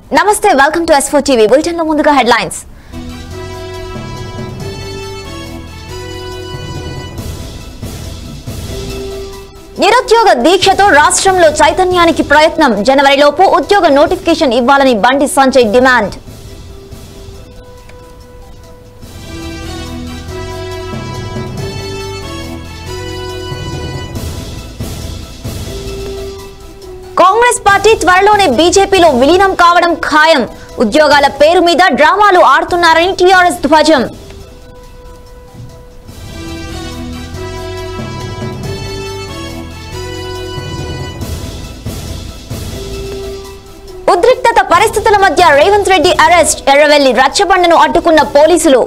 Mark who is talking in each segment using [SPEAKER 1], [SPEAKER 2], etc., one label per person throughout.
[SPEAKER 1] నమస్తే welcome to S four TV bulletin లో ముందుగా హెడ్లైన్స్ నిరుద్యోగ దీక్షతో రాష్ట్రంలో చైతన్యానికి ప్రయత్నం జనవరిలోపు ఉద్యోగ నోటిఫికేషన్ ఇవ్వాలని బండి సంజయ్ డిమాండ్ కాంగ్రెస్ పార్టీ త్వరలోనే బీజేపీలో విలీనం కావడం ఖాయం ఉద్యోగాల పేరు మీద డ్రామాలు ఆడుతున్నారని టీఆర్ఎస్ ధ్వజం ఉద్రిక్తత పరిస్థితుల మధ్య రేవంత్ రెడ్డి అరెస్ట్ ఎర్రవెల్లి రచ్చబండను అడ్డుకున్న పోలీసులు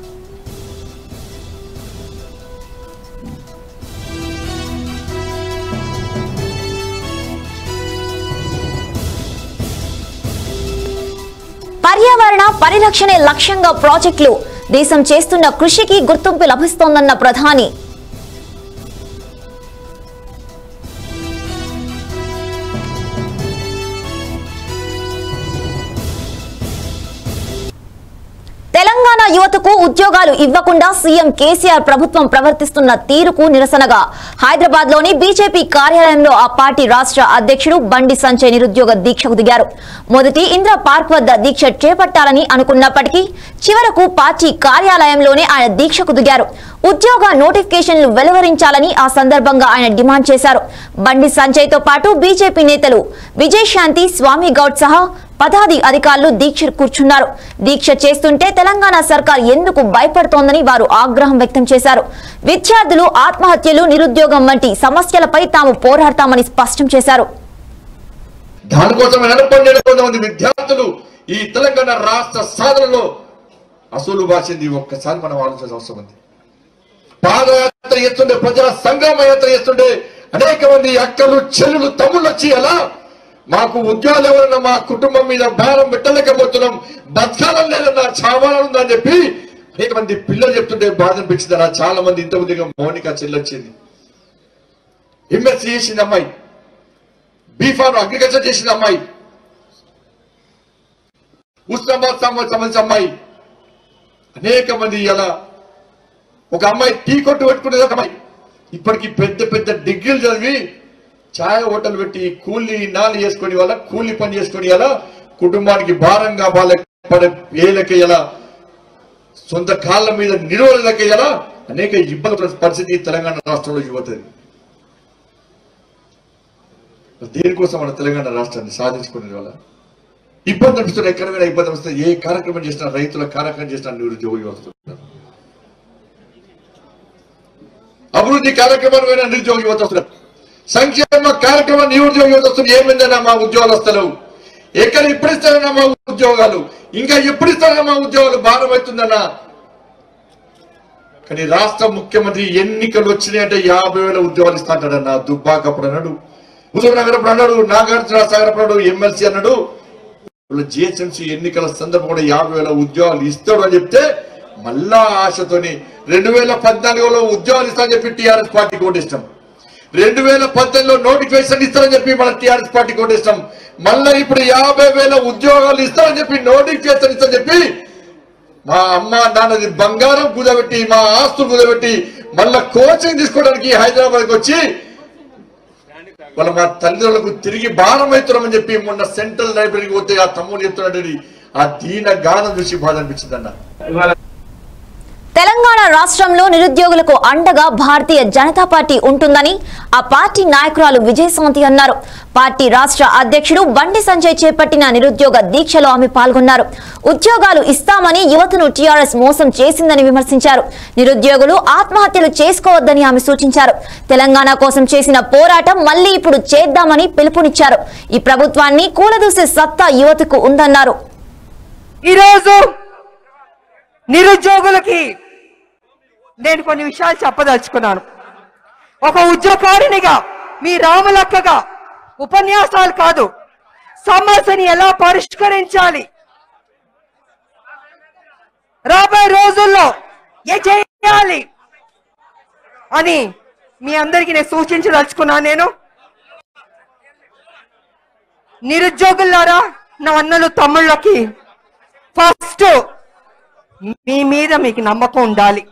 [SPEAKER 1] పర్యావరణ పరిరక్షణే లక్ష్యంగా ప్రాజెక్టులు దేశం చేస్తున్న కృషికి గుర్తింపు లభిస్తోందన్న ప్రధాని తెలంగాణ యువతకు ఉద్యోగాలు ఇవ్వకుండా సీఎం కేసీఆర్ ప్రభుత్వం ప్రవర్తిస్తున్న తీరుకు నిరసనగా హైదరాబాద్ లోని బీజేపీ కార్యాలయంలో ఆ పార్టీ రాష్ట్ర అధ్యక్షుడు బండి సంజయ్ నిరుద్యోగ దీక్షకు దిగారు మొదటి ఇందిరా పార్క్ వద్ద దీక్ష చేపట్టాలని అనుకున్నప్పటికీ చివరకు పార్టీ కార్యాలయంలోనే ఆయన దీక్షకు దిగారు ఉద్యోగ నోటిఫికేషన్లు వెలువరించాలని ఆ సందర్భంగా ఆయన డిమాండ్ చేశారు బండి సంజయ్ తో పాటు బీజేపీ నేతలు విజయశాంతి స్వామి గౌడ్ సహా పదాది అధికారులు దీక్ష కూర్చున్నారు దీక్ష చేస్తుంటే తెలంగాణ సర్కార్ ఎందుకు భయపడుతోందని వారు ఆగ్రహం వ్యక్తం చేశారు విద్యార్థులు ఆత్మహత్యలు నిరుద్యోగం వంటి సమస్యలపై తాము పోరాడతామని స్పష్టం చేశారు
[SPEAKER 2] దానికోసం ఎనపన్నెండు కొంతమంది విద్యార్థులు ఈ తెలంగాణ రాష్ట్ర సాధనలో అసలు బాసింది ఒక్కసారి మనం ఆలోచించాల్సిన అవసరం ఉంది పాదయాత్ర చేస్తుండే ప్రజల సంగ్రామ యాత్ర చేస్తుండే అనేక మంది అక్కలు చెల్లులు తమ్ముళ్ళు వచ్చి ఎలా మాకు ఉద్యోగాలు ఎవరన్నా మా కుటుంబం మీద భారం పెట్టలేకపోతున్నాం బతకాలం లేదన్నా చావాలనుందని చెప్పి అనేక మంది పిల్లలు చెప్తుంటే బాధ అనిపించిందన్నా చాలా మంది ఇంత ఉద్యోగం మౌనిక చెల్లొచ్చింది ఎంఎస్సీ చేసింది అమ్మాయి బీఫార్మ్ అగ్రికల్చర్ చేసిన అమ్మాయి ఉస్మాబాద్ సంబంధించిన అమ్మాయి అనేక మంది ఇలా ఒక అమ్మాయి టీ కొట్టు పెట్టుకునేది ఒక అమ్మాయి ఇప్పటికి పెద్ద పెద్ద డిగ్రీలు చదివి ఛాయ్ హోటల్ పెట్టి కూలీ నాలు చేసుకొని వాళ్ళ కూలీ పని చేసుకొని ఇలా కుటుంబానికి భారంగా వాళ్ళ పడే ఏలకి ఎలా సొంత కాళ్ళ మీద నిలువలకి ఎలా అనేక ఇబ్బంది పడే పరిస్థితి తెలంగాణ రాష్ట్రంలో యువతది దేనికోసం మన తెలంగాణ రాష్ట్రాన్ని సాధించుకునే వాళ్ళ ఇబ్బంది అనిపిస్తున్న ఎక్కడైనా ఇబ్బంది వస్తే ఏ కార్యక్రమం చేసినా రైతుల కార్యక్రమం చేసినా నిరుద్యోగి వస్తున్నారు అభివృద్ధి కార్యక్రమాలైనా నిరుద్యోగి యువత వస్తున్నారు సంక్షేమ కార్యక్రమం నిరుద్యోగ యువత వస్తుంది ఏమైందన్నా మా ఉద్యోగాలు వస్తలేవు ఎక్కడ ఎప్పుడు ఇస్తారన్నా మా ఉద్యోగాలు ఇంకా ఎప్పుడు ఇస్తారన్నా మా ఉద్యోగాలు భారం అవుతుందన్నా కానీ రాష్ట్ర ముఖ్యమంత్రి ఎన్నికలు వచ్చినాయంటే యాభై వేల ఉద్యోగాలు ఇస్తాంటాడన్న దుబ్బాక అప్పుడు అన్నాడు హుజూర్ నగర్ అప్పుడు అన్నాడు నాగార్జున సాగర్ అప్పుడు అన్నాడు ఎమ్మెల్సీ అన్నాడు జిహెచ్ఎంసీ ఎన్నికల సందర్భం కూడా యాభై వేల ఉద్యోగాలు ఇస్తాడు అని చెప్తే మళ్ళా ఆశతోని రెండు వేల పద్నాలుగులో ఉద్యోగాలు ఇస్తామని చెప్పి టీఆర్ఎస్ పార్టీకి ఓటిస్తాం రెండు వేల పద్దెనిమిదిలో నోటిఫికేషన్ ఇస్తారని చెప్పి మన టీఆర్ఎస్ పార్టీకి ఓటిస్తాం మళ్ళా ఇప్పుడు యాభై వేల ఉద్యోగాలు ఇస్తారని చెప్పి నోటిఫికేషన్ ఇస్తారని చెప్పి మా అమ్మ నాన్నది బంగారం కుదబెట్టి మా ఆస్తులు కుదబెట్టి మళ్ళా కోచింగ్ తీసుకోవడానికి హైదరాబాద్కి వచ్చి వాళ్ళ మా తల్లిదండ్రులకు తిరిగి భారం అవుతున్నామని చెప్పి మొన్న సెంట్రల్ లైబ్రరీకి పోతే ఆ తమ్ముడు చెప్తున్నాడు ఆ దీన గానం చూసి బాధ అనిపించింది అన్న
[SPEAKER 1] తెలంగాణ రాష్ట్రంలో నిరుద్యోగులకు అండగా భారతీయ జనతా పార్టీ ఉంటుందని ఆ పార్టీ నాయకురాలు విజయశాంతి అన్నారు పార్టీ రాష్ట్ర అధ్యక్షుడు బండి సంజయ్ చేపట్టిన నిరుద్యోగ దీక్షలో ఆమె పాల్గొన్నారు ఉద్యోగాలు ఇస్తామని యువతను టీఆర్ఎస్ మోసం చేసిందని విమర్శించారు నిరుద్యోగులు ఆత్మహత్యలు చేసుకోవద్దని ఆమె సూచించారు తెలంగాణ కోసం చేసిన పోరాటం మళ్లీ ఇప్పుడు చేద్దామని పిలుపునిచ్చారు ఈ ప్రభుత్వాన్ని కూలదూసే సత్తా యువతకు ఉందన్నారు
[SPEAKER 3] ఈరోజు నిరుద్యోగులకి నేను కొన్ని విషయాలు చెప్పదలుచుకున్నాను ఒక ఉద్యోగారినిగా మీ రామలక్కగా ఉపన్యాసాలు కాదు సమస్యని ఎలా పరిష్కరించాలి రాబోయే రోజుల్లో ఏ చేయాలి అని మీ అందరికీ నేను సూచించదలుచుకున్నాను నేను నిరుద్యోగులారా నా అన్నలు తమ్ముళ్ళకి ఫస్ట్ మీ మీద మీకు నమ్మకం ఉండాలి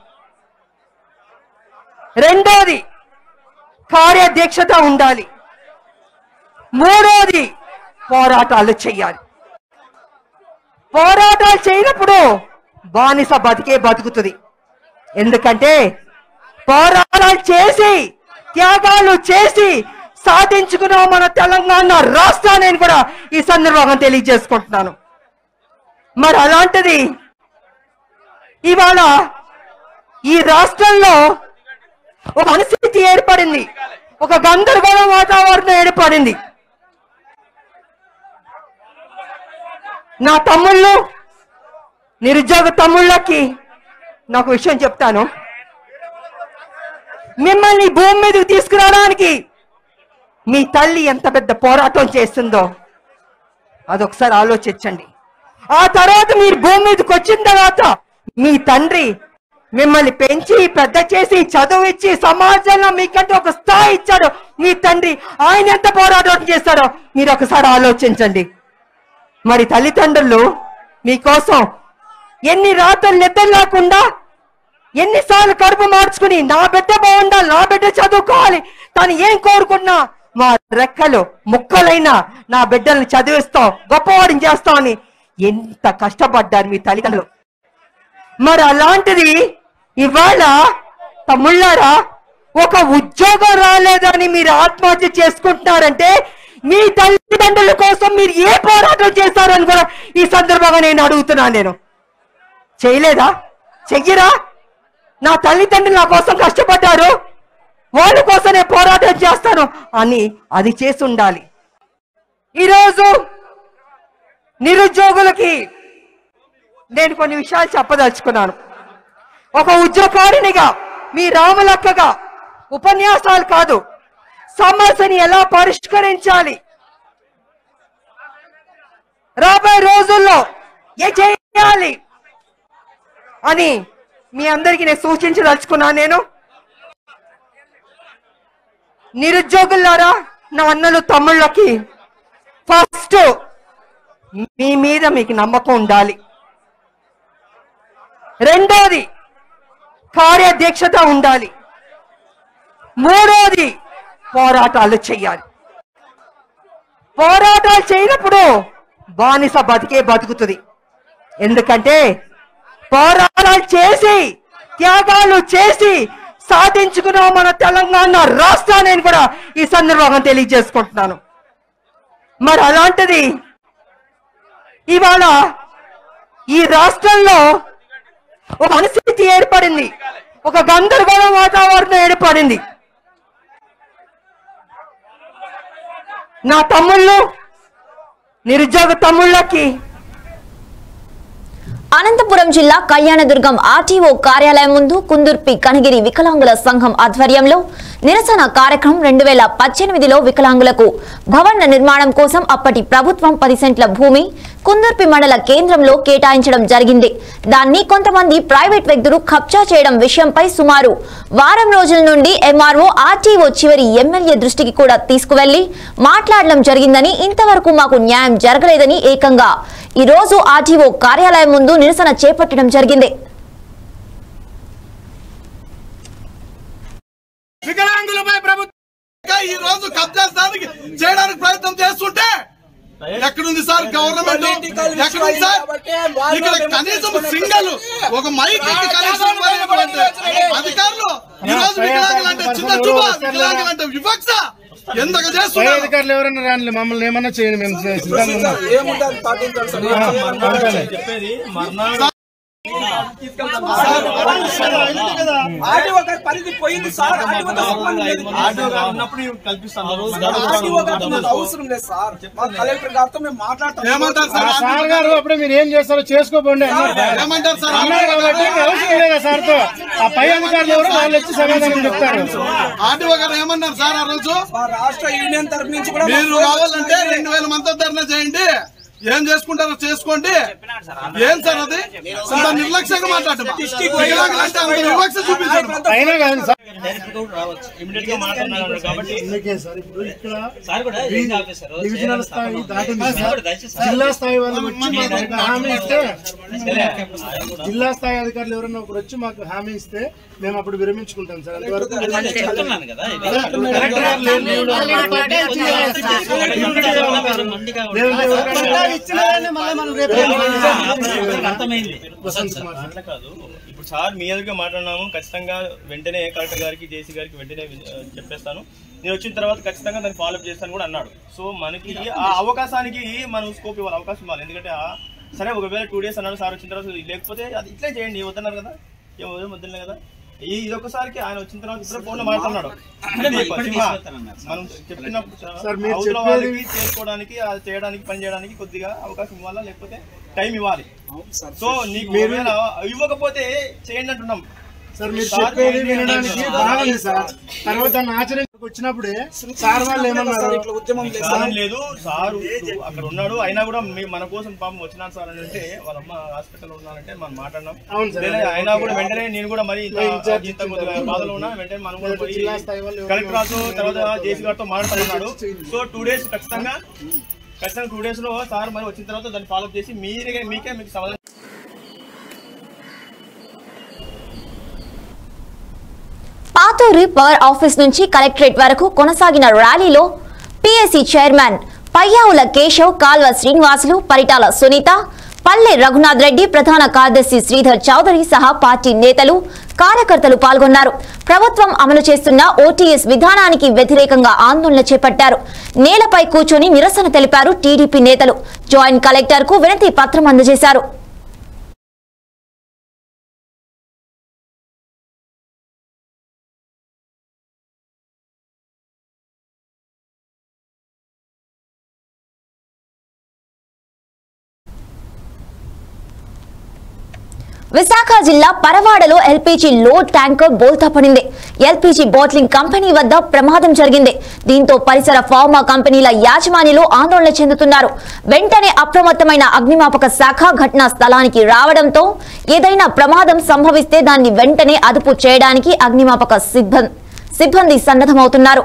[SPEAKER 3] రెండోది కార్యదీక్షత ఉండాలి మూడోది పోరాటాలు చెయ్యాలి పోరాటాలు చేయనప్పుడు బానిస బతికే బతుకుతుంది ఎందుకంటే పోరాటాలు చేసి త్యాగాలు చేసి సాధించుకున్న మన తెలంగాణ రాష్ట్రాన్ని నేను కూడా ఈ సందర్భంగా తెలియజేసుకుంటున్నాను మరి అలాంటిది ఇవాళ ఈ రాష్ట్రంలో ఒక పరిస్థితి ఏర్పడింది ఒక గందరగోళ వాతావరణం ఏర్పడింది నా తమ్ముళ్ళు నిరుద్యోగ తమ్ముళ్ళకి నాకు విషయం చెప్తాను మిమ్మల్ని భూమి మీదకి తీసుకురావడానికి మీ తల్లి ఎంత పెద్ద పోరాటం చేస్తుందో అదొకసారి ఆలోచించండి ఆ తర్వాత మీరు భూమి మీదకి వచ్చిన తర్వాత మీ తండ్రి మిమ్మల్ని పెంచి పెద్ద చేసి చదువు సమాజంలో మీకంటే ఒక స్థాయి ఇచ్చాడు మీ తండ్రి ఆయన ఎంత పోరాటం చేస్తారో మీరు ఒకసారి ఆలోచించండి మరి తల్లిదండ్రులు మీకోసం ఎన్ని రాత్రులు నిద్ర లేకుండా ఎన్నిసార్లు కడుపు మార్చుకుని నా బిడ్డ బాగుండాలి నా బిడ్డ చదువుకోవాలి తను ఏం కోరుకున్నా మా రెక్కలు ముక్కలైనా నా బిడ్డల్ని చదివిస్తాం గొప్పవాడిని చేస్తామని ఎంత కష్టపడ్డారు మీ తల్లిదండ్రులు మరి అలాంటిది ఇవాళ తమ్ముళ్ళారా ఒక ఉద్యోగం రాలేదని మీరు ఆత్మహత్య చేసుకుంటున్నారంటే మీ తల్లిదండ్రుల కోసం మీరు ఏ పోరాటం చేస్తారని కూడా ఈ సందర్భంగా నేను అడుగుతున్నాను నేను చేయలేదా చెయ్యరా నా తల్లిదండ్రులు నా కోసం కష్టపడ్డారు వాళ్ళ కోసం నేను పోరాటం చేస్తాను అని అది చేసి ఉండాలి ఈరోజు నిరుద్యోగులకి నేను కొన్ని విషయాలు చెప్పదలుచుకున్నాను ఒక ఉద్యోగారినిగా మీ రాములక్కగా ఉపన్యాసాలు కాదు సమస్యని ఎలా పరిష్కరించాలి రాబోయే రోజుల్లో ఏ చేయాలి అని మీ అందరికీ నేను సూచించదలుచుకున్నాను నేను నిరుద్యోగులారా నా అన్నలు తమ్ముళ్ళకి ఫస్ట్ మీ మీద మీకు నమ్మకం ఉండాలి రెండోది కార్యదీక్షత ఉండాలి మూడోది పోరాటాలు చెయ్యాలి పోరాటాలు చేయనప్పుడు బానిస బతికే బతుకుతుంది ఎందుకంటే పోరాటాలు చేసి త్యాగాలు చేసి సాధించుకున్న మన తెలంగాణ రాష్ట్రాన్ని నేను కూడా ఈ సందర్భంగా తెలియజేసుకుంటున్నాను మరి అలాంటిది ఇవాళ ఈ రాష్ట్రంలో ఒక పరిస్థితి ఏర్పడింది ఒక గందరగోళ వాతావరణం ఏర్పడింది నా తమ్ముళ్ళు నిరుద్యోగ తమ్ముళ్ళకి
[SPEAKER 1] అనంతపురం జిల్లా కళ్యాణదుర్గం ఆర్టీఓ కార్యాలయం ముందు కుందుర్పి కనగిరి వికలాంగుల సంఘం ఆధ్వర్యంలో నిరసన కార్యక్రమం రెండు వేల పద్దెనిమిదిలో వికలాంగులకు భవన నిర్మాణం కోసం అప్పటి ప్రభుత్వం పది సెంట్ల భూమి కుందుర్పి మండల కేంద్రంలో కేటాయించడం జరిగింది దాన్ని కొంతమంది ప్రైవేట్ వ్యక్తులు కబ్జా చేయడం విషయంపై సుమారు వారం రోజుల నుండి ఎంఆర్ఓ ఆర్టీఓ చివరి ఎమ్మెల్యే దృష్టికి కూడా తీసుకువెళ్లి మాట్లాడడం జరిగిందని ఇంతవరకు మాకు న్యాయం జరగలేదని ఏకంగా ఈ రోజు ఆర్టీఓ కార్యాలయం ముందు నిరసన చేపట్టడం జరిగింది
[SPEAKER 4] వికలాంగులపై ప్రభుత్వం ఈ రోజు కబ్జా స్థానికి చేయడానికి ప్రయత్నం చేస్తుంటే ఎక్కడుంది సార్ గవర్నమెంట్ ఎక్కడుంది సార్ ఇక్కడ కనీసం సింగల్ ఒక మైక్ కి కనీసం ఇవ్వలేనటువంటి అధికారులు ఈ రోజు వికలాంగులు అంటే చిన్న చూప వికలాంగులు అంటే వివక్ష ఎందుకు
[SPEAKER 5] పై
[SPEAKER 4] చేస్తున్నారు
[SPEAKER 5] అధికారులు ఎవరైనా రాని మమ్మల్ని ఏమన్నా చేయండి మేము సిద్ధంగా ఉన్నాం
[SPEAKER 6] ఏముంటుంది పాటించాలి సార్ ఆర్టీ ఒక పరిధి పోయింది సార్ ఆర్టీ ఒక సంబంధం లేదు. ఆర్టీ ఒక నాకు అవసరం లేదు సార్ మా కలెక్టర్ గారితో మేము మాట్లాడతాం
[SPEAKER 4] ఏమంటారు
[SPEAKER 5] ఆ
[SPEAKER 4] సార్
[SPEAKER 5] సార్ గారు అప్పుడే మీరు ఏం చేస్తారో చేసుకోపోండి అన్నారు సార్.
[SPEAKER 4] ఏమంటారు సార్
[SPEAKER 5] అన్నారు కాబట్టి ఇంకా అవసరం లేదా సార్తో ఆ పై అధికారులు ఎవరు వాళ్ళు వచ్చి సమాధానం చెప్తారు
[SPEAKER 4] ఆర్టీఓ గారు ఏమన్నారు సార్ ఆ రోజు
[SPEAKER 6] మా రాష్ట్ర యూనియన్ తరఫు నుంచి కూడా
[SPEAKER 4] మీరు కావాలంటే రెండు వేల మంది ధర్నా చేయండి ఏం చేసుకుంటారో చేసుకోండి ఏం సార్ అది అంత నిర్లక్ష్యంగా మాట్లాడటం వికలాంగులు అంటే అంత వివక్ష చూపించడం
[SPEAKER 5] అయినా కాదు సార్
[SPEAKER 7] అప్పటికప్పుడు రావచ్చు ఇమీడియట్ గా మాట్లాడినారు కాబట్టి
[SPEAKER 5] అందుకే సార్ ఇప్పుడు ఇక్కడ
[SPEAKER 7] సార్ కూడా రేంజ్ ఆఫీసర్
[SPEAKER 5] డివిజనల్ స్థాయి దాటింది
[SPEAKER 7] సార్
[SPEAKER 5] సార్
[SPEAKER 7] కూడా దయచేసి సార్
[SPEAKER 5] జిల్లా స్థాయి వాళ్ళు వచ్చి మాకు ఒక హామీ ఇస్తే
[SPEAKER 7] సరే, ఆయన కూడా
[SPEAKER 5] జిల్లా స్థాయి అధికారులు ఎవరైనా ఒకరు వచ్చి మాకు హామీ ఇస్తే మేము అప్పుడు విరమించుకుంటాం సార్ అంతవరకు
[SPEAKER 7] అదే చెప్తున్నాను కదా ఇది.
[SPEAKER 5] కలెక్టర్ గారు లేని లీవ్లో
[SPEAKER 7] మొండిగా
[SPEAKER 5] దేవుని
[SPEAKER 7] అందరికీ అర్థమైంది
[SPEAKER 5] వసంత్ కుమార్ సార్.
[SPEAKER 8] అట్లా కాదు ఇప్పుడు సార్ మీ ఎదురుగా మాట్లాడినాము ఖచ్చితంగా వెంటనే కలెక్టర్ గారికి జేసీ గారికి వెంటనే ఆ, చెప్పేస్తాను నేను వచ్చిన తర్వాత ఖచ్చితంగా దాన్ని ఫాలో అప్ చేస్తాను కూడా అన్నాడు సో మనకి ఆ అవకాశానికి మనం స్కోప్ ఇవ్వాలి అవకాశం ఇవ్వాలి ఎందుకంటే ఆ, సరే ఒకవేళ టూ డేస్ అన్నాడు సార్ వచ్చిన తర్వాత లేకపోతే అది ఇట్లే చేయండి వద్దన్నారు కదా ఏం వద్దు వద్దలే కదా ఈ ఇది ఒకసారికి ఆయన వచ్చిన తర్వాత ఇప్పుడే ఫోన్ లో మాట్లాడుతున్నాడు
[SPEAKER 7] ఇప్పుడే ఇప్పుడే
[SPEAKER 8] సింహ,
[SPEAKER 7] తీసుకొస్తానన్నారు సార్.
[SPEAKER 8] మనం చెప్పినప్పుడు
[SPEAKER 5] సార్, మీరు
[SPEAKER 8] అవతల
[SPEAKER 5] చెప్పేది-
[SPEAKER 8] వాళ్ళకి చేసుకోవడానికి అది చేయడానికి పని చేయడానికి కొద్దిగా అవకాశం ఇవ్వాలా లేకపోతే టైం ఇవ్వాలి సో నీకు ఒకవేళ ఇవ్వకపోతే చేయండి అంటున్నాం
[SPEAKER 5] సార్ మీరు చెప్పేది వినడానికి బాగుంది సార్ తర్వాత దాన్ని ఆచరణకు వచ్చినప్పుడే సార్ వాళ్ళు ఏమన్నారు
[SPEAKER 6] ఇట్లా ఉద్యమం లేదు
[SPEAKER 8] కారణం లేదు సార్ ఇప్పుడు అక్కడ ఉన్నాడు అయినా కూడా మీ మన కోసం పాపం వచ్చినారు సార్ అని అంటే వాళ్ళ అమ్మ హాస్పిటల్ ఉన్నారంటే మనం మాట్లాడినాం
[SPEAKER 5] అవును సార్.
[SPEAKER 8] లేదా అయినా కూడా వెంటనే నేను కూడా మరి ఇంత-
[SPEAKER 5] నేను ఇన్ఛార్జ్
[SPEAKER 8] ఇంత కొద్దిగా బాధలో ఉన్నా వెంటనే మనం కూడా పోయి
[SPEAKER 5] జిల్లా స్థాయి వాళ్ళు ఎవరు
[SPEAKER 8] కలెక్టర్ గారితో తర్వాత జేసీ గారితో మాట్లాడుతున్నాడు సో టూ డేస్ ఖచ్చితంగా ఖచ్చితంగా టూ డేస్ లో సార్ మరి వచ్చిన తర్వాత దాన్ని ఫాలో చేసి మీరే మీకే మీకు సమాధానం
[SPEAKER 1] పాతూరి పవర్ ఆఫీస్ నుంచి కలెక్టరేట్ వరకు కొనసాగిన ర్యాలీలో పిఎస్సి చైర్మన్ పయ్యావుల కేశవ్ కాల్వ శ్రీనివాసులు పరిటాల సునీత పల్లె రఘునాథ్ రెడ్డి ప్రధాన కార్యదర్శి శ్రీధర్ చౌదరి సహా పార్టీ నేతలు కార్యకర్తలు పాల్గొన్నారు ప్రభుత్వం అమలు చేస్తున్న ఓటీఎస్ విధానానికి వ్యతిరేకంగా ఆందోళన చేపట్టారు నేలపై కూర్చొని నిరసన తెలిపారు టీడీపీ నేతలు జాయింట్ కలెక్టర్ కు వినతి పత్రం అందజేశారు విశాఖ జిల్లా పరవాడలో ఎల్పీజీ లోడ్ ట్యాంకర్ బోల్తా పడింది ఎల్పీజీ బాట్లింగ్ కంపెనీ వద్ద ప్రమాదం జరిగింది దీంతో పరిసర ఫార్మా కంపెనీల యాజమాన్యులు ఆందోళన చెందుతున్నారు వెంటనే అప్రమత్తమైన అగ్నిమాపక శాఖ ఘటనా స్థలానికి రావడంతో ఏదైనా ప్రమాదం సంభవిస్తే దాన్ని వెంటనే అదుపు చేయడానికి అగ్నిమాపక సిబ్బంది సిబ్బంది సన్నద్ధమవుతున్నారు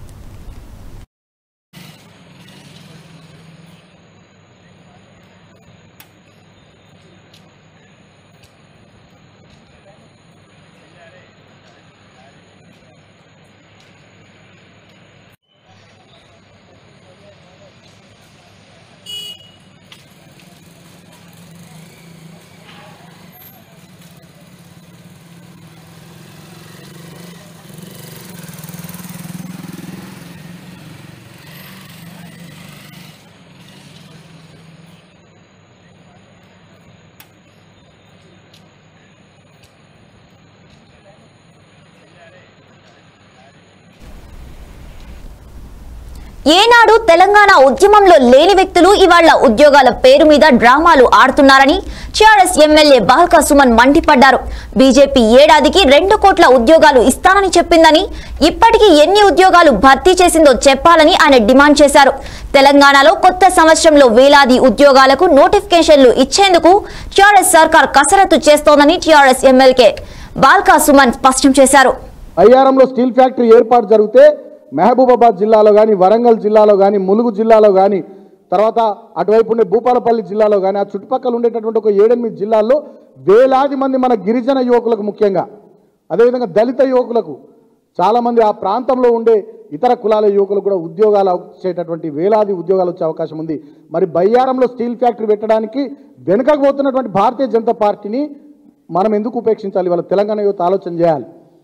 [SPEAKER 1] ఏనాడు తెలంగాణ ఉద్యమంలో లేని వ్యక్తులు ఇవాళ ఉద్యోగాల పేరు మీద డ్రామాలు ఆడుతున్నారని టీఆర్ఎస్ ఎమ్మెల్యే బాల్కా సుమన్ మండిపడ్డారు బీజేపీ ఏడాదికి రెండు కోట్ల ఉద్యోగాలు ఇస్తానని చెప్పిందని ఇప్పటికీ ఎన్ని ఉద్యోగాలు భర్తీ చేసిందో చెప్పాలని ఆయన డిమాండ్ చేశారు తెలంగాణలో కొత్త సంవత్సరంలో వేలాది ఉద్యోగాలకు నోటిఫికేషన్లు ఇచ్చేందుకు టీఆర్ఎస్ సర్కార్ కసరత్తు చేస్తోందని టీఆర్ఎస్ ఎమ్మెల్యే బాల్కా సుమన్ స్పష్టం చేశారు
[SPEAKER 9] అయ్యారంలో స్టీల్ ఫ్యాక్టరీ ఏర్పాటు జరిగితే మహబూబాబాద్ జిల్లాలో కానీ వరంగల్ జిల్లాలో కానీ ములుగు జిల్లాలో కానీ తర్వాత అటువైపు ఉండే భూపాలపల్లి జిల్లాలో కానీ ఆ చుట్టుపక్కల ఉండేటటువంటి ఒక ఏడెనిమిది జిల్లాల్లో వేలాది మంది మన గిరిజన యువకులకు ముఖ్యంగా అదేవిధంగా దళిత యువకులకు చాలామంది ఆ ప్రాంతంలో ఉండే ఇతర కులాల యువకులకు కూడా ఉద్యోగాలు వచ్చేటటువంటి వేలాది ఉద్యోగాలు వచ్చే అవకాశం ఉంది మరి బయ్యారంలో స్టీల్ ఫ్యాక్టరీ పెట్టడానికి వెనుకకు పోతున్నటువంటి భారతీయ జనతా పార్టీని మనం ఎందుకు ఉపేక్షించాలి వాళ్ళ తెలంగాణ యువత ఆలోచన చేయాలి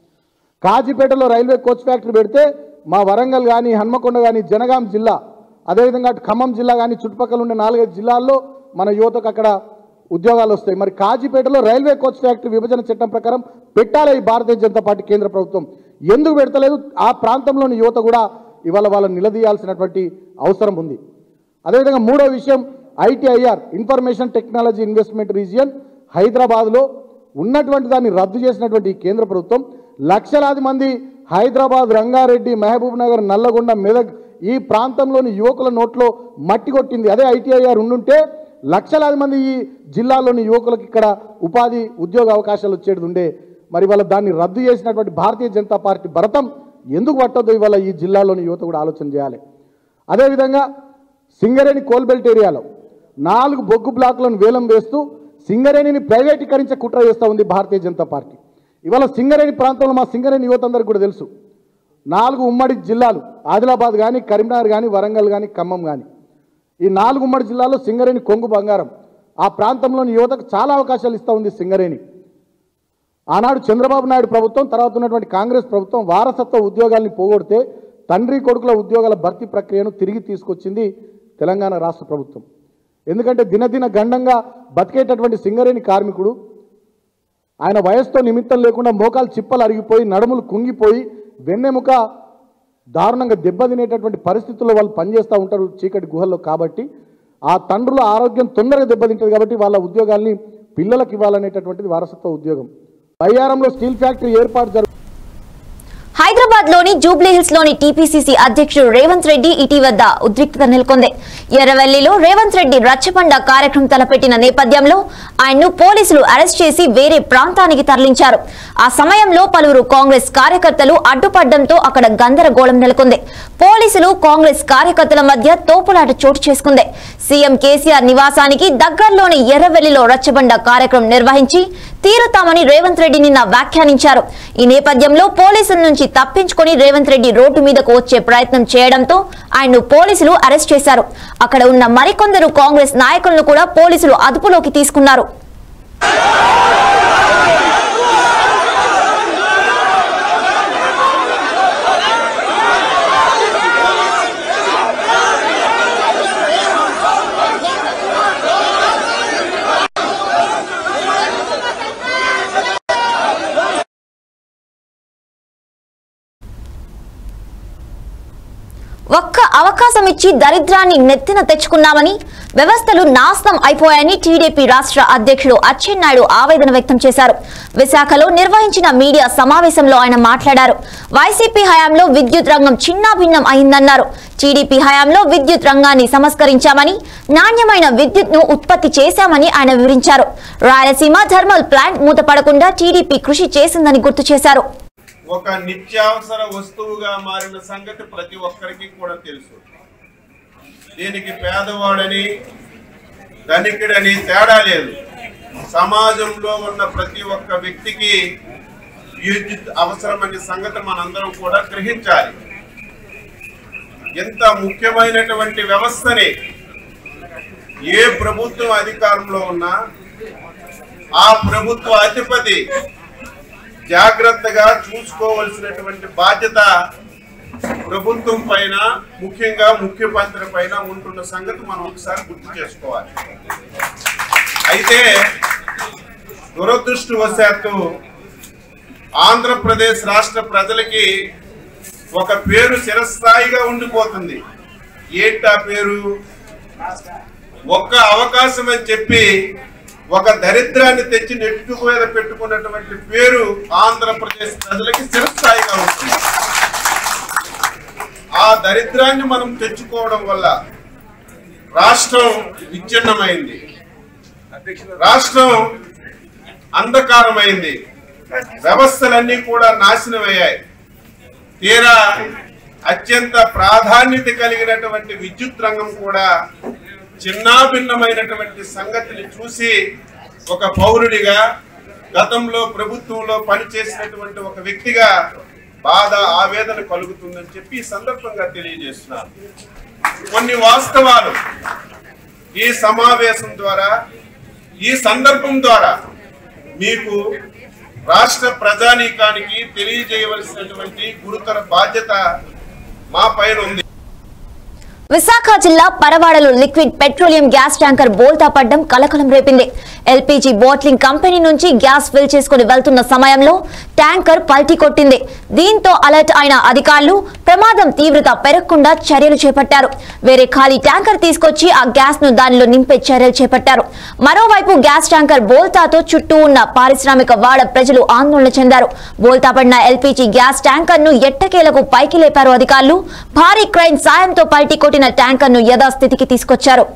[SPEAKER 9] కాజీపేటలో రైల్వే కోచ్ ఫ్యాక్టరీ పెడితే మా వరంగల్ కానీ హన్మకొండ కానీ జనగాం జిల్లా అదేవిధంగా అటు ఖమ్మం జిల్లా కానీ చుట్టుపక్కల ఉండే నాలుగైదు జిల్లాల్లో మన యువతకు అక్కడ ఉద్యోగాలు వస్తాయి మరి కాజీపేటలో రైల్వే కోచ్ ఫ్యాక్టరీ విభజన చట్టం ప్రకారం పెట్టాలి ఈ భారతీయ జనతా పార్టీ కేంద్ర ప్రభుత్వం ఎందుకు పెడతలేదు ఆ ప్రాంతంలోని యువత కూడా ఇవాళ వాళ్ళని నిలదీయాల్సినటువంటి అవసరం ఉంది అదేవిధంగా మూడో విషయం ITIR information technology investment region హైదరాబాద్లో ఉన్నటువంటి దాన్ని రద్దు చేసినటువంటి ఈ కేంద్ర ప్రభుత్వం లక్షలాది మంది హైదరాబాద్ రంగారెడ్డి మహబూబ్ నగర్ నల్లగొండ మెదక్ ఈ ప్రాంతంలోని యువకుల నోట్లో మట్టి కొట్టింది అదే ఐటీఐఆర్ ఉండుంటే లక్షలాది మంది ఈ జిల్లాలోని యువకులకు ఇక్కడ ఉపాధి ఉద్యోగ అవకాశాలు వచ్చేది ఉండే మరి వాళ్ళ దాన్ని రద్దు చేసినటువంటి భారతీయ జనతా పార్టీ భరతం ఎందుకు పట్టొద్దు ఇవాళ ఈ జిల్లాలోని యువత కూడా ఆలోచన చేయాలి అదేవిధంగా సింగరేణి కోల్బెల్ట్ ఏరియాలో నాలుగు బొగ్గు బ్లాకులను వేలం వేస్తూ సింగరేణిని ప్రైవేటీకరించే కుట్ర చేస్తూ ఉంది భారతీయ జనతా పార్టీ ఇవాళ సింగరేణి ప్రాంతంలో మా సింగరేణి యువత అందరికీ కూడా తెలుసు నాలుగు ఉమ్మడి జిల్లాలు ఆదిలాబాద్ కానీ కరీంనగర్ కానీ వరంగల్ కానీ ఖమ్మం కానీ ఈ నాలుగు ఉమ్మడి జిల్లాలో సింగరేణి కొంగు బంగారం ఆ ప్రాంతంలోని యువతకు చాలా అవకాశాలు ఇస్తూ ఉంది సింగరేణి ఆనాడు చంద్రబాబు నాయుడు ప్రభుత్వం తర్వాత ఉన్నటువంటి కాంగ్రెస్ ప్రభుత్వం వారసత్వ ఉద్యోగాల్ని పోగొడితే తండ్రి కొడుకుల ఉద్యోగాల భర్తీ ప్రక్రియను తిరిగి తీసుకొచ్చింది తెలంగాణ రాష్ట్ర ప్రభుత్వం ఎందుకంటే దినదిన గండంగా బతికేటటువంటి సింగరేణి కార్మికుడు ఆయన వయసుతో నిమిత్తం లేకుండా మోకాలు చిప్పలు అరిగిపోయి నడుములు కుంగిపోయి వెన్నెముక దారుణంగా దెబ్బతినేటటువంటి పరిస్థితుల్లో వాళ్ళు పనిచేస్తూ ఉంటారు చీకటి గుహల్లో కాబట్టి ఆ తండ్రుల ఆరోగ్యం తొందరగా దెబ్బతింటుంది కాబట్టి వాళ్ళ ఉద్యోగాల్ని పిల్లలకు ఇవ్వాలనేటటువంటిది వారసత్వ ఉద్యోగం బయ్యారంలో స్టీల్ ఫ్యాక్టరీ ఏర్పాటు జరుగు
[SPEAKER 1] హైదరాబాద్ లోని జూబ్లీ హిల్స్ లోని టీపీసీసీ అధ్యక్షుడు రేవంత్ రెడ్డి ఇటీ వద్ద ఉద్రిక్తత నెలకొంది ఎర్రవెల్లిలో రేవంత్ రెడ్డి రచ్చబండ కార్యక్రమం తలపెట్టిన నేపథ్యంలో ఆయన్ను పోలీసులు అరెస్ట్ చేసి వేరే ప్రాంతానికి తరలించారు ఆ సమయంలో పలువురు కాంగ్రెస్ కార్యకర్తలు అడ్డుపడడంతో అక్కడ గందరగోళం నెలకొంది పోలీసులు కాంగ్రెస్ కార్యకర్తల మధ్య తోపులాట చోటు చేసుకుంది సీఎం కేసీఆర్ నివాసానికి దగ్గరలోని ఎర్రవెల్లిలో రచ్చబండ కార్యక్రమం నిర్వహించి తీరుతామని రేవంత్ రెడ్డి నిన్న వ్యాఖ్యానించారు ఈ నేపథ్యంలో పోలీసుల నుంచి తప్పించుకొని రేవంత్ రెడ్డి రోడ్డు మీదకు వచ్చే ప్రయత్నం చేయడంతో ఆయన్ను పోలీసులు అరెస్ట్ చేశారు అక్కడ ఉన్న మరికొందరు కాంగ్రెస్ నాయకులను కూడా పోలీసులు అదుపులోకి తీసుకున్నారు ఒక్క అవకాశం ఇచ్చి దరిద్రాన్ని నెత్తిన తెచ్చుకున్నామని వ్యవస్థలు నాశనం అయిపోయాయని టీడీపీ రాష్ట్ర అధ్యక్షుడు అచ్చెన్నాయుడు ఆవేదన వ్యక్తం చేశారు విశాఖలో నిర్వహించిన మీడియా సమావేశంలో ఆయన మాట్లాడారు వైసీపీ హయాంలో విద్యుత్ రంగం చిన్నాభిన్నం అయిందన్నారు టీడీపీ హయాంలో విద్యుత్ రంగాన్ని సంస్కరించామని నాణ్యమైన విద్యుత్ ను ఉత్పత్తి చేశామని ఆయన వివరించారు రాయలసీమ థర్మల్ ప్లాంట్ మూతపడకుండా టీడీపీ కృషి చేసిందని గుర్తు చేశారు
[SPEAKER 10] ఒక నిత్యావసర వస్తువుగా మారిన సంగతి ప్రతి ఒక్కరికి కూడా తెలుసు దీనికి పేదవాడని ధనికుడని తేడా లేదు సమాజంలో ఉన్న ప్రతి ఒక్క వ్యక్తికి విద్యుత్ అవసరమనే సంగతి మనందరం కూడా గ్రహించాలి ఎంత ముఖ్యమైనటువంటి వ్యవస్థని ఏ ప్రభుత్వం అధికారంలో ఉన్నా ఆ ప్రభుత్వ అధిపతి జాగ్రత్తగా చూసుకోవలసినటువంటి బాధ్యత ప్రభుత్వం పైన ముఖ్యంగా ముఖ్యమంత్రి పైన ఉంటున్న సంగతి మనం ఒకసారి గుర్తు చేసుకోవాలి అయితే దురదృష్టవశాత్తు ఆంధ్రప్రదేశ్ రాష్ట్ర ప్రజలకి ఒక పేరు చిరస్థాయిగా ఉండిపోతుంది ఏంటా పేరు ఒక్క అవకాశం అని చెప్పి ఒక దరిద్రాన్ని తెచ్చి నెట్టు మీద పెట్టుకున్నటువంటి పేరు ఆంధ్రప్రదేశ్ ప్రజలకి చిరస్థాయిగా ఉంటుంది ఆ దరిద్రాన్ని మనం తెచ్చుకోవడం వల్ల రాష్ట్రం విచ్ఛిన్నమైంది రాష్ట్రం అంధకారమైంది వ్యవస్థలన్నీ కూడా నాశనమయ్యాయి తీరా అత్యంత ప్రాధాన్యత కలిగినటువంటి విద్యుత్ రంగం కూడా చిన్నాభిన్నమైనటువంటి సంగతిని చూసి ఒక పౌరుడిగా గతంలో ప్రభుత్వంలో పనిచేసినటువంటి ఒక వ్యక్తిగా బాధ ఆవేదన కలుగుతుందని చెప్పి ఈ సందర్భంగా తెలియజేస్తున్నాను కొన్ని వాస్తవాలు ఈ సమావేశం ద్వారా ఈ సందర్భం ద్వారా మీకు రాష్ట్ర ప్రజానీకానికి తెలియజేయవలసినటువంటి గురుతర బాధ్యత మా పైన ఉంది
[SPEAKER 1] విశాఖ జిల్లా పరవాడలో లిక్విడ్ పెట్రోలియం గ్యాస్ ట్యాంకర్ బోల్తా పడ్డం కలకలం రేపింది ఎల్పీజీ బాట్లింగ్ కంపెనీ నుంచి గ్యాస్ ఫిల్ చేసుకుని వెళ్తున్న సమయంలో ట్యాంకర్ పల్టీ కొట్టింది దీంతో అలర్ట్ అయిన అధికారులు ప్రమాదం తీవ్రత పెరగకుండా చర్యలు చేపట్టారు వేరే ఖాళీ ట్యాంకర్ తీసుకొచ్చి ఆ గ్యాస్ ను దానిలో నింపే చర్యలు చేపట్టారు మరోవైపు గ్యాస్ ట్యాంకర్ బోల్తాతో చుట్టూ ఉన్న పారిశ్రామిక వాడ ప్రజలు ఆందోళన చెందారు బోల్తా పడిన ఎల్పీజీ గ్యాస్ ట్యాంకర్ ను ఎట్టకేలకు పైకి లేపారు అధికారులు భారీ క్రైన్ సాయంతో పల్టీ కొట్టిన ట్యాంకర్ ను యథాస్థితికి తీసుకొచ్చారు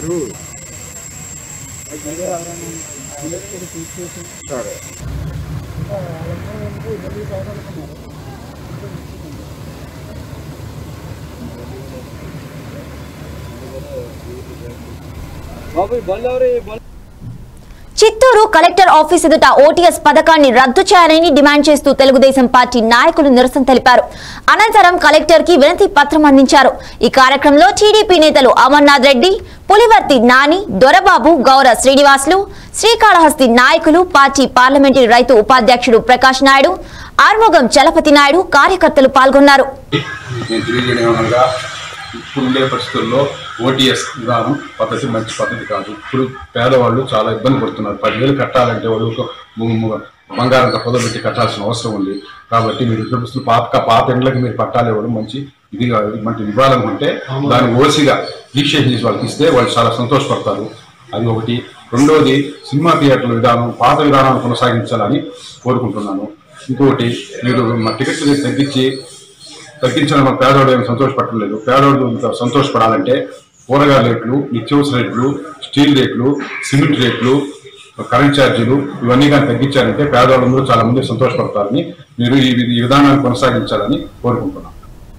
[SPEAKER 1] చిత్తూరు కలెక్టర్ ఆఫీస్ ఎదుట ఓటీఎస్ పథకాన్ని రద్దు చేయాలని డిమాండ్ చేస్తూ తెలుగుదేశం పార్టీ నాయకులు నిరసన తెలిపారు అనంతరం కలెక్టర్ కి వినతి పత్రం అందించారు ఈ కార్యక్రమంలో టీడీపీ నేతలు అమర్నాథ్ రెడ్డి పులివర్తి నాని దొరబాబు గౌర శ్రీనివాసులు శ్రీకాళహస్తి నాయకులు పార్టీ పార్లమెంటరీ రైతు ఉపాధ్యక్షుడు ప్రకాష్ నాయుడు ఆర్మోగం చలపతి నాయుడు కార్యకర్తలు పాల్గొన్నారు
[SPEAKER 11] నేను తెలియజేయడం ఏమనగా ఇప్పుడుండే పరిస్థితుల్లో ఓటీఎస్ విధానం పద్ధతి మంచి పద్ధతి కాదు ఇప్పుడు పేదవాళ్ళు చాలా ఇబ్బంది పడుతున్నారు పదివేలు కట్టాలంటే వాళ్ళు ఒక ము- ము- బంగారం పొదబెట్టి కట్టాల్సిన అవసరం ఉంది కాబట్టి మీరు చూపిస్తున్న పాత పాత ఇండ్లకి మీరు పట్టాలు ఇవ్వడం మంచి ఇది కాదు. మంచి ఇవ్వాలనుకుంటే దాన్ని ఓసిగా రిజిస్ట్రేషన్ చేసి వాళ్ళకి ఇస్తే వాళ్ళు చాలా సంతోషపడతారు అది ఒకటి రెండోది సినిమా థియేటర్ల విధానం పాత విధానాన్ని కొనసాగించాలని కోరుకుంటున్నాను ఇంకొకటి మీరు మా టికెట్ రేట్ తగ్గించి తగ్గించిన మన పేదవాడు ఏమి సంతోషపడలేదు పేదవాడు ఇంత సంతోషపడాలంటే కూరగాయల రేట్లు నిత్యావసర రేట్లు స్టీల్ రేట్లు సిమెంట్ రేట్లు కరెంట్ ఛార్జీలు ఇవన్నీ కానీ తగ్గించారంటే పేదవాళ్ళందరూ చాలా మంది సంతోషపడతారని మీరు ఈ ఈ విధానాన్ని కొనసాగించాలని కోరుకుంటున్నాను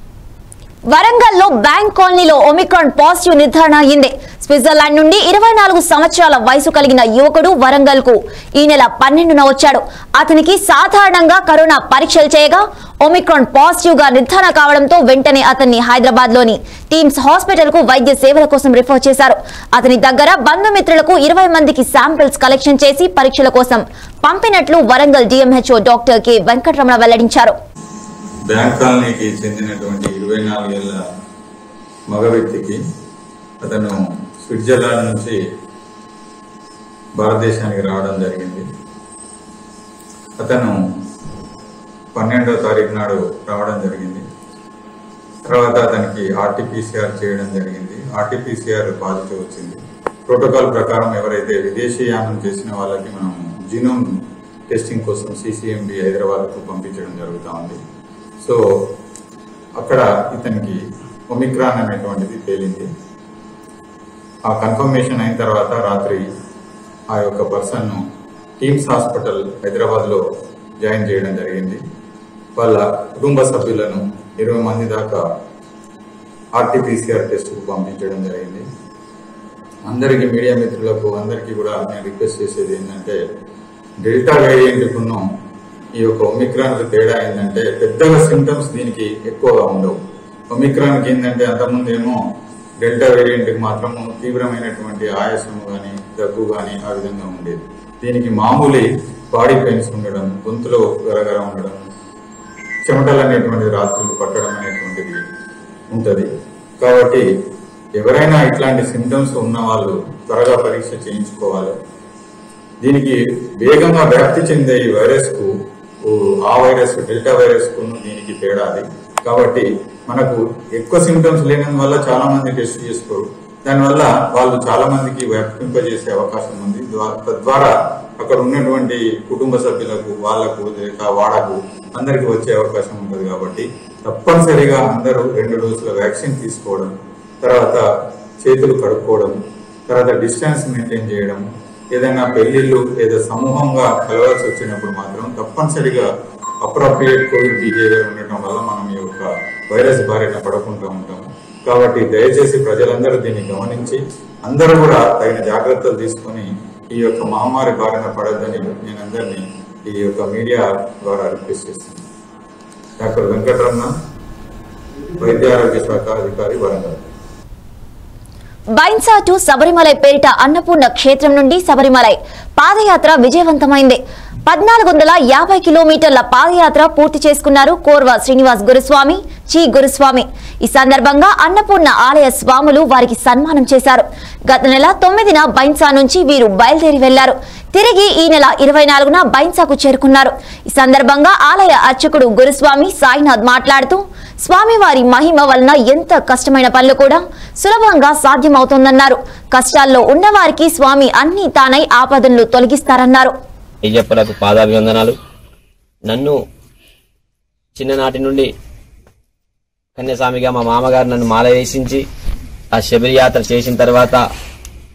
[SPEAKER 1] వరంగల్లో బ్యాంక్ కాలనీలో ఒమిక్రాన్ పాజిటివ్ నిర్ధారణ అయింది స్విట్జర్లాండ్ నుండి ఇరవై నాలుగు సంవత్సరాల వయసు కలిగిన యువకుడు వరంగల్ కు ఈ నెల పన్నెండున వచ్చాడు అతనికి సాధారణంగా కరోనా పరీక్షలు చేయగా ఒమిక్రాన్ పాజిటివ్ గా నిర్ధారణ కావడంతో వెంటనే అతన్ని హైదరాబాద్ లోని టీమ్స్ హాస్పిటల్ కు వైద్య సేవల కోసం రిఫర్ చేశారు అతని దగ్గర బంధుమిత్రులకు ఇరవై మందికి శాంపిల్స్ కలెక్షన్ చేసి పరీక్షల కోసం పంపినట్లు Warangal DMHO doctor K Venkataramana వెల్లడించారు
[SPEAKER 12] బ్యాంక్ కాలనీకి చెందినటువంటి ఇరవై నాలుగేళ్ల మగ వ్యక్తికి అతను స్విట్జర్లాండ్ నుంచి భారతదేశానికి రావడం జరిగింది అతను పన్నెండో తారీఖు నాడు రావడం జరిగింది తర్వాత అతనికి ఆర్టీపీసీఆర్ చేయడం జరిగింది ఆర్టీపీసీఆర్ పాజిటివ్ వచ్చింది ప్రోటోకాల్ ప్రకారం ఎవరైతే విదేశీయానం చేసిన వాళ్ళకి మనం జీనోమ్ టెస్టింగ్ కోసం సిసిఎంబి హైదరాబాద్కు పంపించడం జరుగుతూ ఉంది సో అక్కడ ఇతనికి ఒమిక్రాన్ అనేటువంటిది తేలింది ఆ కన్ఫర్మేషన్ అయిన తర్వాత రాత్రి ఆ యొక్క పర్సన్ను టీమ్స్ హాస్పిటల్ హైదరాబాద్లో జాయిన్ చేయడం జరిగింది వాళ్ళ కుటుంబ సభ్యులను ఇరవై మంది దాకా ఆర్టీపీసీఆర్ టెస్ట్కు పంపించడం జరిగింది అందరికీ మీడియా మిత్రులకు అందరికీ కూడా నేను రిక్వెస్ట్ చేసేది ఏంటంటే డెల్టా వేరియంట్కున్న ఈ యొక్క ఒమిక్రాన్కి తేడా ఏంటంటే పెద్దగా సిమ్టమ్స్ దీనికి ఎక్కువగా ఉండవు ఒమిక్రాన్కి ఏంటంటే అంతకుముందు ఏమో డెల్టా వేరియంట్కి మాత్రము తీవ్రమైనటువంటి ఆయాసము కానీ దగ్గు కానీ ఆ విధంగా ఉండేది దీనికి మామూలు బాడీ పెయిన్స్ ఉండడం గొంతులో గరగర ఉండడం చెమటలు అనేటువంటిది రాత్రులు పట్టడం అనేటువంటిది ఉంటుంది కాబట్టి ఎవరైనా ఇట్లాంటి సిమ్టమ్స్ ఉన్న వాళ్ళు త్వరగా పరీక్ష చేయించుకోవాలి దీనికి వేగంగా వ్యాప్తి చెందే ఈ వైరస్ కు ఓ, ఆ వైరస్ డెల్టా వైరస్ కు దీనికి తేడా అది కాబట్టి మనకు ఎక్కువ సిమ్టమ్స్ లేనందువల్ల చాలా మంది టెస్ట్ చేసుకోరు దానివల్ల వాళ్ళు చాలా మందికి వ్యాపింపజేసే అవకాశం ఉంది ద్వా- తద్వారా అక్కడ ఉన్నటువంటి కుటుంబ సభ్యులకు వాళ్లకు లేక వాడకు అందరికి వచ్చే అవకాశం ఉంటుంది కాబట్టి తప్పనిసరిగా అందరూ రెండు డోసుల వ్యాక్సిన్ తీసుకోవడం తర్వాత చేతులు కడుక్కోవడం తర్వాత డిస్టెన్స్ మెయింటైన్ చేయడం ఏదైనా పెళ్లిళ్ళు లేదా సమూహంగా కలవాల్సి వచ్చినప్పుడు మాత్రం తప్పనిసరిగా అప్రాప్రియేట్ కోవిడ్ బిహేవియర్ ఉండటం వల్ల మనం ఈ యొక్క వైరస్ బారిన పడకుండా ఉంటాము కాబట్టి దయచేసి ప్రజలందరూ దీన్ని గమనించి అందరూ కూడా తగిన జాగ్రత్తలు తీసుకొని ఈ యొక్క మహమ్మారి బారిన పడద్దని నేను అందరినీ ఈ యొక్క మీడియా ద్వారా రిక్వెస్ట్ చేస్తున్నాను డాక్టర్ వెంకటరమణ వైద్య ఆరోగ్య శాఖ అధికారి వరంగల్
[SPEAKER 1] బైన్సా టు శబరిమలై పేరిట అన్నపూర్ణ క్షేత్రం నుండి శబరిమలై పాదయాత్ర విజయవంతమైంది పద్నాలుగు వందల యాభై కిలోమీటర్ల పాదయాత్ర పూర్తి చేసుకున్నారు కోర్వ శ్రీనివాస్ గురుస్వామి చీ గురుస్వామి ఈ సందర్భంగా అన్నపూర్ణ ఆలయ స్వాములు వారికి సన్మానం చేశారు గత నెల తొమ్మిదిన బైన్సా నుంచి వీరు బయలుదేరి వెళ్లారు తిరిగి ఈ నెల ఇరవై నాలుగున బైన్సాకు చేరుకున్నారు ఈ సందర్భంగా ఆలయ అర్చకుడు గురుస్వామి సాయినాథ్ మాట్లాడుతూ స్వామివారి మహిమ వలన ఎంత కష్టమైన పనులు కూడా సులభంగా సాధ్యమవుతోందన్నారు కష్టాల్లో ఉన్నవారికి స్వామి అన్ని తానై ఆపదలను తొలగిస్తారన్నారు
[SPEAKER 13] అయ్యప్పలకు పాదాభివందనాలు నన్ను చిన్ననాటి నుండి కన్యాస్వామిగా మా మామగారు నన్ను మాల వేసించి ఆ శబరి యాత్ర చేసిన తర్వాత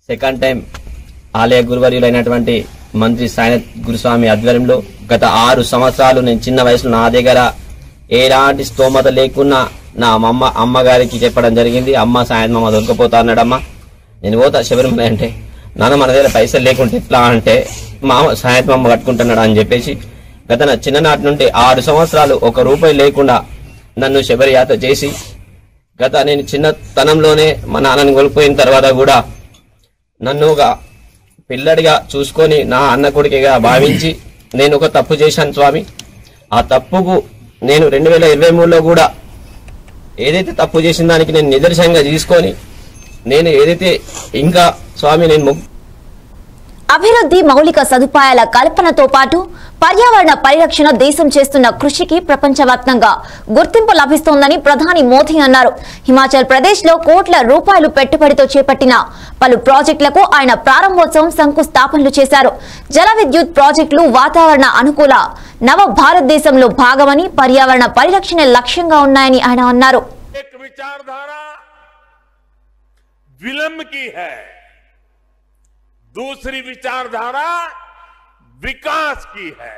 [SPEAKER 13] సెకండ్ టైం ఆలయ గురువర్యులైనటువంటి మంత్రి సాయినాథ్ గురుస్వామి ఆధ్వర్యంలో గత ఆరు సంవత్సరాలు నేను చిన్న వయసులో నా దగ్గర ఎలాంటి స్తోమత లేకున్నా నా అమ్మ అమ్మగారికి చెప్పడం జరిగింది అమ్మ సాయంత్రం అమ్మ దొరికిపోతా అన్నాడమ్మా నేను పోతా శబరిమల అంటే నాన్న మన దగ్గర పైసలు లేకుంటే ఎట్లా అంటే మామ సాయంత్రం అమ్మ కట్టుకుంటున్నాడు అని చెప్పేసి గత నా చిన్ననాటి నుండి ఆరు సంవత్సరాలు ఒక రూపాయి లేకుండా నన్ను శబరి యాత్ర చేసి గత నేను చిన్నతనంలోనే మా నాన్నని కోల్పోయిన తర్వాత కూడా నన్ను ఒక పిల్లడిగా చూసుకొని నా అన్న కొడుకుగా భావించి నేను ఒక తప్పు చేశాను స్వామి ఆ తప్పుకు నేను రెండు వేల ఇరవై మూడులో కూడా ఏదైతే తప్పు చేసిన దానికి నేను నిదర్శనంగా తీసుకొని నేను ఏదైతే ఇంకా స్వామి నేను మొక్కు
[SPEAKER 1] అభివృద్ధి మౌలిక సదుపాయాల కల్పనతో పాటు పర్యావరణ పరిరక్షణ దేశం చేస్తున్న కృషికి ప్రపంచవ్యాప్తంగా గుర్తింపు లభిస్తోందని ప్రధాని మోదీ అన్నారు హిమాచల్ ప్రదేశ్ లో కోట్ల రూపాయలు పెట్టుబడితో చేపట్టిన పలు ప్రాజెక్టులకు ఆయన ప్రారంభోత్సవం శంకుస్థాపనలు చేశారు జల విద్యుత్ ప్రాజెక్టులు వాతావరణ అనుకూల నవ భారతదేశంలో భాగమని పర్యావరణ పరిరక్షణ లక్ష్యంగా ఉన్నాయని ఆయన అన్నారు
[SPEAKER 14] एक विचारधारा विलंब की है दूसरी विचारधारा विकास की है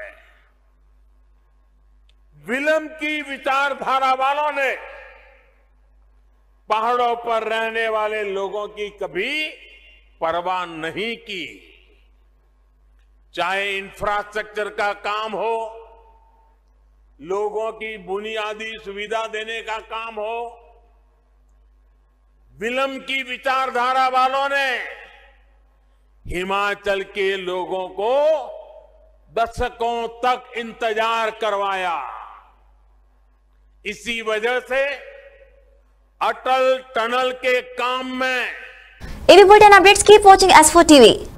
[SPEAKER 14] विलंब की विचारधारा वालों ने पहाड़ों पर रहने वाले लोगों की कभी परवाह नहीं की चाहे इंफ्रास्ट्रक्चर का काम हो लोगों की बुनियादी सुविधा देने का काम हो विलंब की विचारधारा वालों ने हिमाचल के लोगों को दशकों तक इंतजार करवाया इसी वजह से अटल टनल के काम में
[SPEAKER 1] ఇవి bulletin updates keep watching S four TV